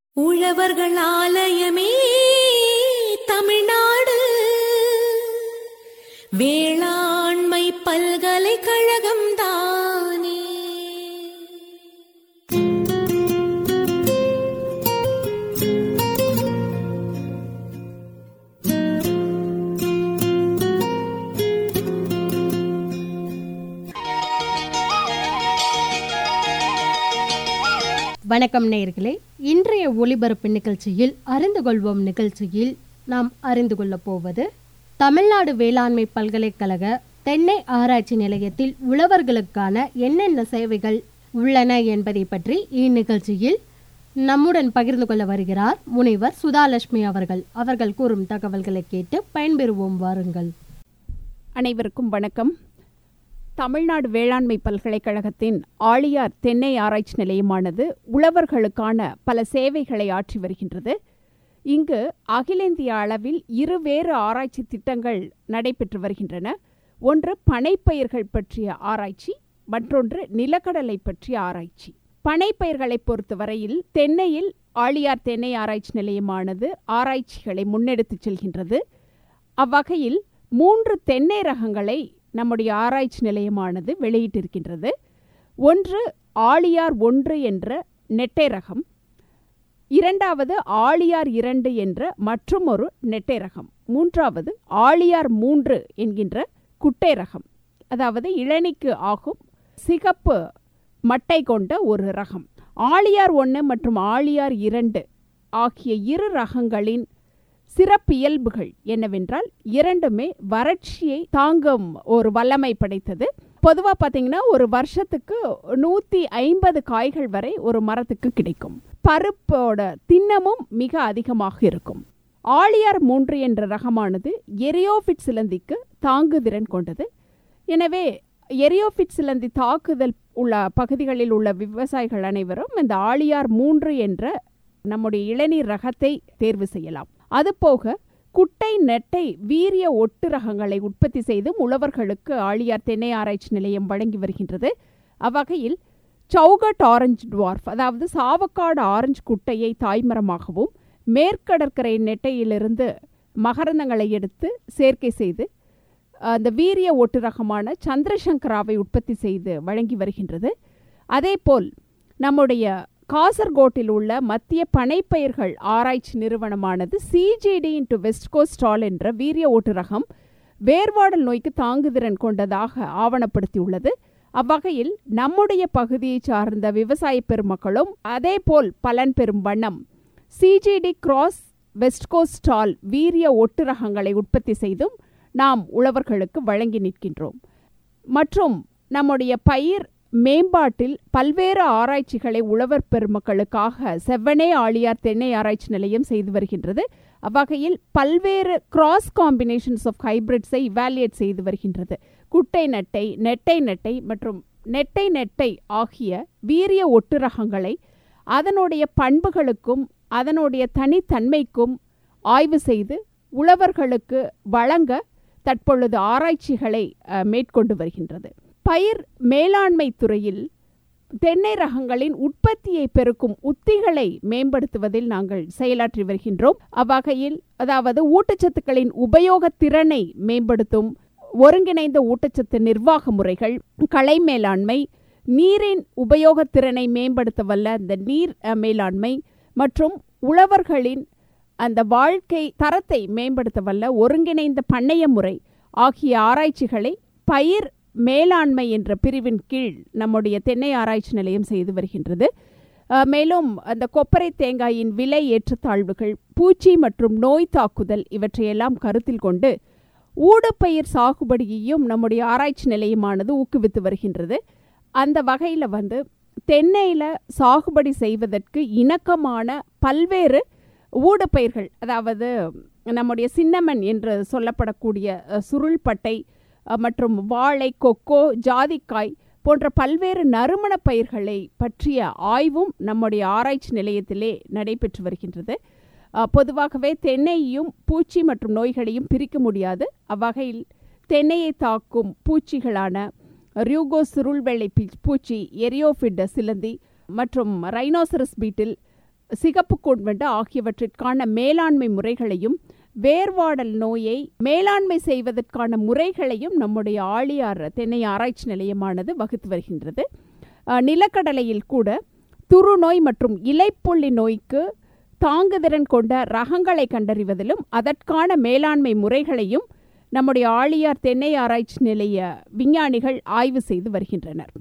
உழவர்கள் ஆலயமே தமிழ்நாடு வேளாண்மை பல்கலைக்கழகம் தானே வணக்கம் நேயர்களே இன்றைய ஒளிபரப்பு நிகழ்ச்சியில் அறிந்து கொள்வோம் நிகழ்ச்சியில் நாம் அறிந்து கொள்ளப் போவது தமிழ்நாடு வேளாண்மை பல்கலைக்கழக தென்னை ஆராய்ச்சி நிலையத்தில் உழவர்களுக்கான என்னென்ன சேவைகள் உள்ளன என்பதை பற்றி இந்நிகழ்ச்சியில் நம்முடன் பகிர்ந்து கொள்ள வருகிறார் முனைவர் சுதாலட்சுமி அவர்கள் அவர்கள் கூறும் தகவல்களை கேட்டு பயன்பெறுவோம் வாருங்கள் அனைவருக்கும் வணக்கம் தமிழ்நாடு வேளாண்மை பல்கலைக்கழகத்தின் ஆழியார் தென்னை ஆராய்ச்சி நிலையமானது உழவர்களுக்கான பல சேவைகளை ஆற்றி வருகின்றது இங்கு அகில இந்திய அளவில் இருவேறு ஆராய்ச்சி திட்டங்கள் நடைபெற்று வருகின்றன ஒன்று பனைப்பயிர்கள் பற்றிய ஆராய்ச்சி மற்றொன்று நிலக்கடலை பற்றிய ஆராய்ச்சி பனைப்பயிர்களை பொறுத்தவரையில் தென்னையில் ஆழியார் தென்னை ஆராய்ச்சி நிலையமானது ஆராய்ச்சிகளை முன்னெடுத்துச் செல்கின்றது அவ்வகையில் மூன்று தென்னை ரகங்களை நம்முடைய ஆராய்ச்சி நிலையமானது வெளியிட்டிருக்கின்றது ஒன்று ஆழியார் ஒன்று என்ற நெட்டை ரகம் இரண்டாவது ஆழியார் இரண்டு என்ற மற்றும் ஒரு நெட்டை ரகம் மூன்றாவது ஆழியார் மூன்று என்கின்ற குட்டை ரகம் அதாவது இளநிக்கு ஆகும் சிகப்பு மட்டை கொண்ட ஒரு ரகம் ஆழியார் ஒன்று மற்றும் ஆழியார் இரண்டு ஆகிய இரு ரகங்களின் சிறப்பியல்புகள் என்னவென்றால் இரண்டுமே வறட்சியை தாங்கும் ஒரு வல்லமை படைத்தது பொதுவாக பார்த்தீங்கன்னா ஒரு வருஷத்துக்கு நூற்றி ஐம்பது காய்கள் வரை ஒரு மரத்துக்கு கிடைக்கும் பருப்போட திண்ணமும் மிக அதிகமாக இருக்கும் ஆழியார் மூன்று என்ற ரகமானது எரியோஃபிட் சிலந்திக்கு தாங்குதிறன் கொண்டது எனவே எரியோஃபிட் சிலந்தி தாக்குதல் உள்ள பகுதிகளில் உள்ள விவசாயிகள் அனைவரும் இந்த ஆழியார் மூன்று என்ற நம்முடைய இளநீர் ரகத்தை தேர்வு செய்யலாம் அதுபோக குட்டை நெட்டை வீரிய ஒட்டு ரகங்களை உற்பத்தி செய்து உழவர்களுக்கு ஆழியார் தென்னை ஆராய்ச்சி நிலையம் வழங்கி வருகின்றது அவ்வகையில் சௌகட் ஆரஞ்சு டுவார்ஃப் அதாவது சாவக்காடு ஆரஞ்சு குட்டையை தாய்மரமாகவும் மேற்கடற்கரை நெட்டையிலிருந்து மகரந்தங்களை எடுத்து சேர்க்கை செய்து அந்த வீரிய ஒட்டு ரகமான சந்திரசங்கராவை உற்பத்தி செய்து வழங்கி வருகின்றது அதேபோல் நம்முடைய காசர்கோட்டில் உள்ள மத்திய பனைப்பயிர்கள் ஆராய்ச்சி நிறுவனமானது CGD into west coast tall என்ற வீரிய ஓட்டு ரகம் வேர்வாடல் நோய்க்கு தாங்குதிறன் கொண்டதாக ஆவணப்படுத்தியுள்ளது அவ்வகையில் நம்முடைய பகுதியை சார்ந்த விவசாய பெருமக்களும் அதேபோல் பலன் பெறும் வண்ணம் CGD cross west coast tall வீரிய ஒட்டு ரகங்களை உற்பத்தி செய்தும் நாம் உழவர்களுக்கு வழங்கி நிற்கின்றோம் மற்றும் நம்முடைய பயிர் மேம்பாட்டில் பல்வேறு ஆராய்ச்சிகளை உழவர் பெருமக்களுக்காக செவ்வனே ஆழியார் தென்னை ஆராய்ச்சி நிலையம் செய்து வருகின்றது அவ்வகையில் பல்வேறு கிராஸ் காம்பினேஷன்ஸ் ஆஃப் ஹைபிரிட்ஸை இவாலுவேட் செய்து வருகின்றது குட்டை நெட்டை நெட்டை நெட்டை மற்றும் நெட்டை நெட்டை ஆகிய வீரிய ஒட்டு ரகங்களை அதனுடைய பண்புகளுக்கும் அதனுடைய தனித்தன்மைக்கும் ஆய்வு செய்து உழவர்களுக்கு வழங்க தற்பொழுது ஆராய்ச்சிகளை மேற்கொண்டு வருகின்றது பயிர் மேலாண்மை துறையில் தென்னை ரகங்களின் உற்பத்தியை பெருக்கும் உத்திகளை மேம்படுத்துவதில் நாங்கள் செயலாற்றி வருகின்றோம் அவ்வகையில் அதாவது ஊட்டச்சத்துக்களின் உபயோக திறனை மேம்படுத்தும் ஒருங்கிணைந்த ஊட்டச்சத்து நிர்வாக முறைகள் களை மேலாண்மை நீரின் உபயோகத்திறனை மேம்படுத்த வல்ல அந்த நீர் மேலாண்மை மற்றும் உழவர்களின் அந்த வாழ்க்கை தரத்தை மேம்படுத்த வல்ல ஒருங்கிணைந்த பண்ணைய முறை ஆகிய ஆராய்ச்சிகளை பயிர் மேலாண்மை என்ற பிரிவின் கீழ் நம்முடைய தென்னை ஆராய்ச்சி நிலையம் செய்து வருகின்றது மேலும் அந்த கொப்பரை தேங்காயின் விலை ஏற்றத்தாழ்வுகள் பூச்சி மற்றும் நோய் தாக்குதல் இவற்றையெல்லாம் கருத்தில் கொண்டு ஊடுபயிர் சாகுபடியையும் நம்முடைய ஆராய்ச்சி நிலையமானது ஊக்குவித்து வருகின்றது அந்த வகையில் வந்து தென்னையில் சாகுபடி செய்வதற்கு இணக்கமான பல்வேறு ஊடுபயிர்கள் அதாவது நம்முடைய சின்னமன் என்று சொல்லப்படக்கூடிய சுருள்பட்டை மற்றும் வாழை கொக்கோ ஜாதிக்காய் போன்ற பல்வேறு நறுமண பயிர்களை பற்றிய ஆய்வும் நம்முடைய ஆராய்ச்சி நிலையத்திலே நடைபெற்று வருகின்றது பொதுவாகவே தென்னையையும் பூச்சி மற்றும் நோய்களையும் பிரிக்க முடியாது அவ்வகையில் தென்னையை தாக்கும் பூச்சிகளான ரியூகோ சுருள்வெள்ளை பூச்சி எரியோஃபிட் சிலந்தி மற்றும் ரைனோசரஸ் பீட்டில் சிகப்பு கூன்வண்டு ஆகியவற்றிற்கான மேலாண்மை முறைகளையும் வேர்வாடல் நோயை மேலாண்மை செய்வதற்கான முறைகளையும் நம்முடைய ஆழியார் தென்னை ஆராய்ச்சி நிலையமானது வகுத்து வருகின்றது அஹ், நிலக்கடலையில் கூட துருநோய் மற்றும் இலைப்புள்ளி நோய்க்கு தாங்குதிறன் கொண்ட ரகங்களை கண்டறிவதிலும் அதற்கான மேலாண்மை முறைகளையும் நம்முடைய ஆழியார் தென்னை ஆராய்ச்சி நிலைய விஞ்ஞானிகள் ஆய்வு செய்து வருகின்றனர்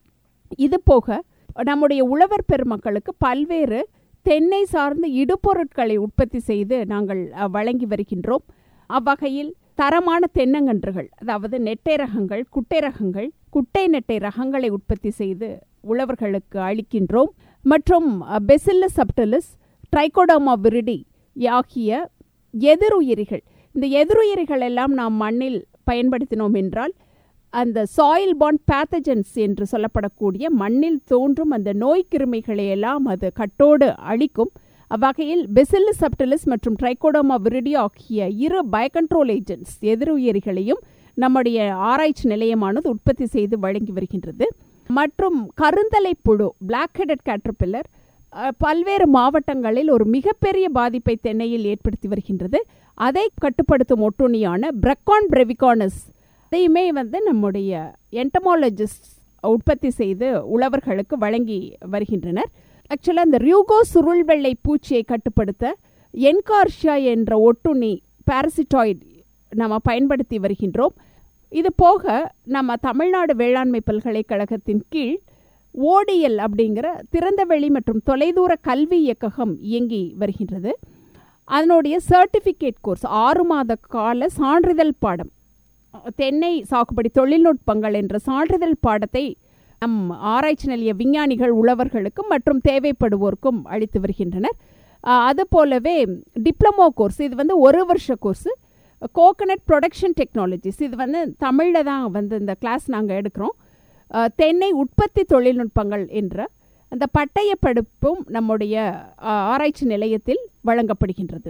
இது போக நம்முடைய உழவர் பெருமக்களுக்கு பல்வேறு தென்னை சார்ந்த இடுபொருட்களை உற்பத்தி செய்து நாங்கள் அஹ், வழங்கி வருகின்றோம் அவ்வகையில் தரமான தென்னங்கன்றுகள் அதாவது நெட்டை ரகங்கள் குட்டை ரகங்கள் குட்டை நெட்டை ரகங்களை உற்பத்தி செய்து உழவர்களுக்கு அளிக்கின்றோம் மற்றும் பெசில்லஸ் சப்டலிஸ் ட்ரைகோடோமா விரிடி ஆகிய எதிருயிரிகள் இந்த எதிருயிரிகள் எல்லாம் நாம் மண்ணில் பயன்படுத்தினோம் என்றால் அந்த சாயில் பாண்ட் பேத்தஜன்ஸ் என்று சொல்லப்படக்கூடிய மண்ணில் தோன்றும் அந்த நோய் கிருமிகளை எல்லாம் அது கட்டோடு அழிக்கும் அவ்வகையில் பெசில்லஸ் சப்டிலிஸ் மற்றும் ட்ரைகோடோமா விரிடி ஆகிய இரு பயகண்ட்ரோல் ஏஜென்ட்ஸ் எதிருயிரிகளையும் நம்முடைய ஆராய்ச்சி நிலையமானது உற்பத்தி செய்து வழங்கி வருகின்றது மற்றும் கருந்தலை புழு பிளாக் ஹெடட் கேட்டர்பில்லர் பல்வேறு மாவட்டங்களில் ஒரு மிகப்பெரிய பாதிப்பை தென்னையில் ஏற்படுத்தி வருகின்றது அதை கட்டுப்படுத்தும் ஒட்டுண்ணியான பிரக்கான் பிரெவிகானஸ் அதையுமே வந்து நம்முடைய என்டமாலஜிஸ்ட் உற்பத்தி செய்து உழவர்களுக்கு வழங்கி வருகின்றனர் ஆக்சுவலாக இந்த ரியூகோ சுருள் வெள்ளை பூச்சியை கட்டுப்படுத்த என்கார்ஷியா என்ற ஒட்டுண்ணி பாரசிட்டாய்டு நம்ம பயன்படுத்தி வருகின்றோம் இது போக நம்ம தமிழ்நாடு வேளாண்மை பல்கலைக்கழகத்தின் கீழ் ஓடிஎல் அப்படிங்கிற திறந்தவெளி மற்றும் தொலைதூர கல்வி இயக்ககம் இயங்கி வருகின்றது அதனுடைய சர்டிஃபிகேட் கோர்ஸ் ஆறு மாத கால சான்றிதழ் பாடம் தென்னை சாகுபடி தொழில்நுட்பங்கள் என்ற சான்றிதழ் பாடத்தை நம் ஆராய்ச்சி நிலைய விஞ்ஞானிகள் உழவர்களுக்கும் மற்றும் தேவைப்படுவோருக்கும் அளித்து வருகின்றனர் அது போலவே டிப்ளமோ கோர்ஸ் இது வந்து ஒரு வருஷ கோர்ஸு கோகனட் ப்ரொடக்ஷன் டெக்னாலஜிஸ் இது வந்து தமிழில் தான் வந்து இந்த கிளாஸ் நாங்கள் எடுக்கிறோம் தென்னை உற்பத்தி தொழில்நுட்பங்கள் என்ற அந்த பட்டய படிப்பும் நம்முடைய ஆராய்ச்சி நிலையத்தில் வழங்கப்படுகின்றது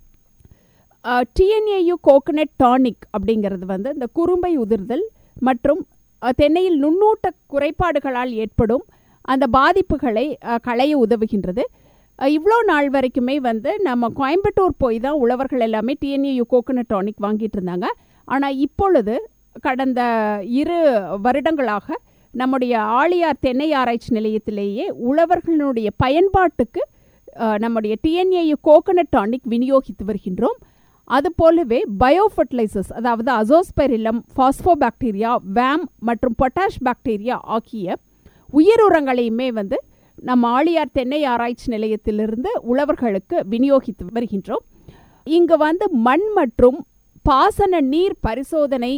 டிஎன்ஏயு கோகனட் டானிக் அப்படிங்கிறது வந்து இந்த குறும்பை உதிர்தல் மற்றும் தென்னையில் நுண்ணூட்ட குறைபாடுகளால் ஏற்படும் அந்த பாதிப்புகளை களைய உதவுகின்றது இவ்வளோ நாள் வரைக்குமே வந்து நம்ம கோயம்புத்தூர் போய் தான் உழவர்கள் எல்லாமே டிஎன்ஏயு கோகனட் டானிக் வாங்கிட்டு இருந்தாங்க ஆனால் இப்பொழுது கடந்த இரு வருடங்களாக நம்முடைய ஆழியார் தென்னை ஆராய்ச்சி நிலையத்திலேயே உழவர்களுடைய பயன்பாட்டுக்கு நம்முடைய டிஎன்ஏயு கோகனட் டானிக் விநியோகித்து வருகின்றோம் அது போலவே பயோ ஃபர்டிலைசர்ஸ் அதாவது அசோஸ்பெரிலம் பாஸ்போபாக்டீரியா வேம் மற்றும் பொட்டாஷ் பாக்டீரியா ஆகிய உயிர் உரங்களையுமே வந்து நம்ம ஆழியார் தென்னை ஆராய்ச்சி நிலையத்திலிருந்து உழவர்களுக்கு விநியோகித்து வருகின்றோம் இங்கு வந்து மண் மற்றும் பாசன நீர் பரிசோதனை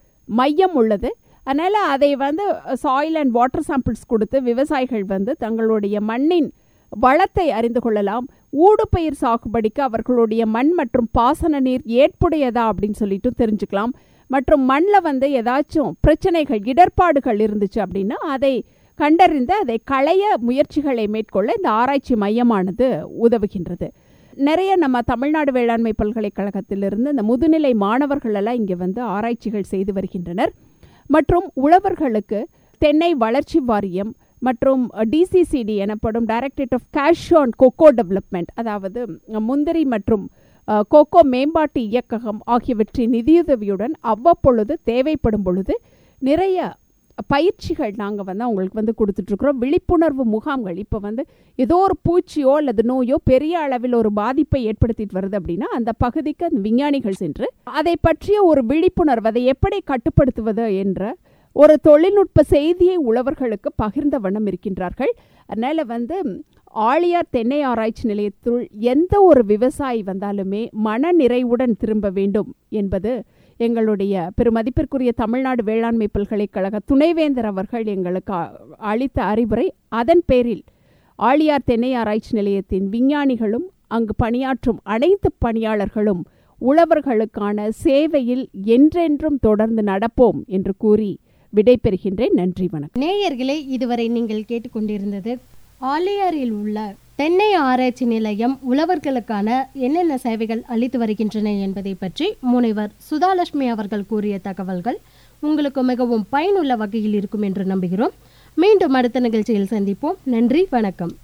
மையம் உள்ளது அதனால் அதை வந்து சாயில் அண்ட் வாட்டர் சாம்பிள்ஸ் கொடுத்து விவசாயிகள் வந்து தங்களுடைய மண்ணின் வளத்தை அறிந்து கொள்ளலாம் ஊடுபயிர் சாகுபடிக்கு அவர்களுடைய மண் மற்றும் பாசன நீர் ஏற்புடையதா அப்படின்னு சொல்லிட்டு தெரிஞ்சுக்கலாம் மற்றும் மண்ணில் வந்து ஏதாச்சும் பிரச்சனைகள் இடர்பாடுகள் இருந்துச்சு அப்படின்னா அதை கண்டறிந்து அதை களைய முயற்சிகளை மேற்கொள்ள இந்த ஆராய்ச்சி மையமானது உதவுகின்றது நிறைய நம்ம தமிழ்நாடு வேளாண்மை பல்கலைக்கழகத்திலிருந்து இந்த முதுநிலை மாணவர்கள் எல்லாம் இங்கே வந்து ஆராய்ச்சிகள் செய்து வருகின்றனர் மற்றும் உழவர்களுக்கு தென்னை வளர்ச்சி வாரியம் மற்றும் டிசிசிடி எனப்படும் directorate of cashew and cocoa development அதாவது முந்திரி மற்றும் கொக்கோ மேம்பாட்டு இயக்ககம் ஆகியவற்றின் நிதியுதவியுடன் அவ்வப்பொழுது தேவைப்படும் பொழுது நிறைய பயிற்சிகள் நாங்கள் வந்து அவங்களுக்கு வந்து கொடுத்துட்ருக்குறோம் விழிப்புணர்வு முகாம்கள் இப்போ வந்து ஏதோ ஒரு பூச்சியோ அல்லது நோயோ பெரிய அளவில் ஒரு பாதிப்பை ஏற்படுத்திட்டு வருது அப்படின்னா அந்த பகுதிக்கு அந்த விஞ்ஞானிகள் சென்று அதை பற்றிய ஒரு விழிப்புணர்வு அதை எப்படி கட்டுப்படுத்துவது என்ற ஒரு தொழில்நுட்ப செய்தியை உழவர்களுக்கு பகிர்ந்த வண்ணம் இருக்கின்றார்கள் அதனால் வந்து ஆழியார் தென்னை ஆராய்ச்சி நிலையத்துள் எந்த ஒரு விவசாயி வந்தாலுமே மன நிறைவுடன் திரும்ப வேண்டும் என்பது எங்களுடைய பெருமதிப்பிற்குரிய தமிழ்நாடு வேளாண்மை பல்கலைக்கழக துணைவேந்தர் அவர்கள் எங்களுக்கு அளித்த அறிவுரை அதன் பேரில் ஆழியார் தென்னை ஆராய்ச்சி நிலையத்தின் விஞ்ஞானிகளும் அங்கு பணியாற்றும் அனைத்து பணியாளர்களும் உழவர்களுக்கான சேவையில் என்றென்றும் தொடர்ந்து நடப்போம் என்று கூறி விடைபெறுகின்றேன் நன்றி வணக்கம் நேயர்களே இதுவரை நீங்கள் கேட்டுக்கொண்டிருந்தது ஆலியாரில் உள்ள தென்னை ஆராய்ச்சி நிலையம் உழவர்களுக்கான என்னென்ன சேவைகள் அளித்து வருகின்றன என்பதை பற்றி முனைவர் சுதாலட்சுமி அவர்கள் கூறிய தகவல்கள் உங்களுக்கு மிகவும் பயனுள்ள வகையில் இருக்கும் என்று நம்புகிறோம் மீண்டும் அடுத்த நிகழ்ச்சியில் சந்திப்போம் நன்றி வணக்கம்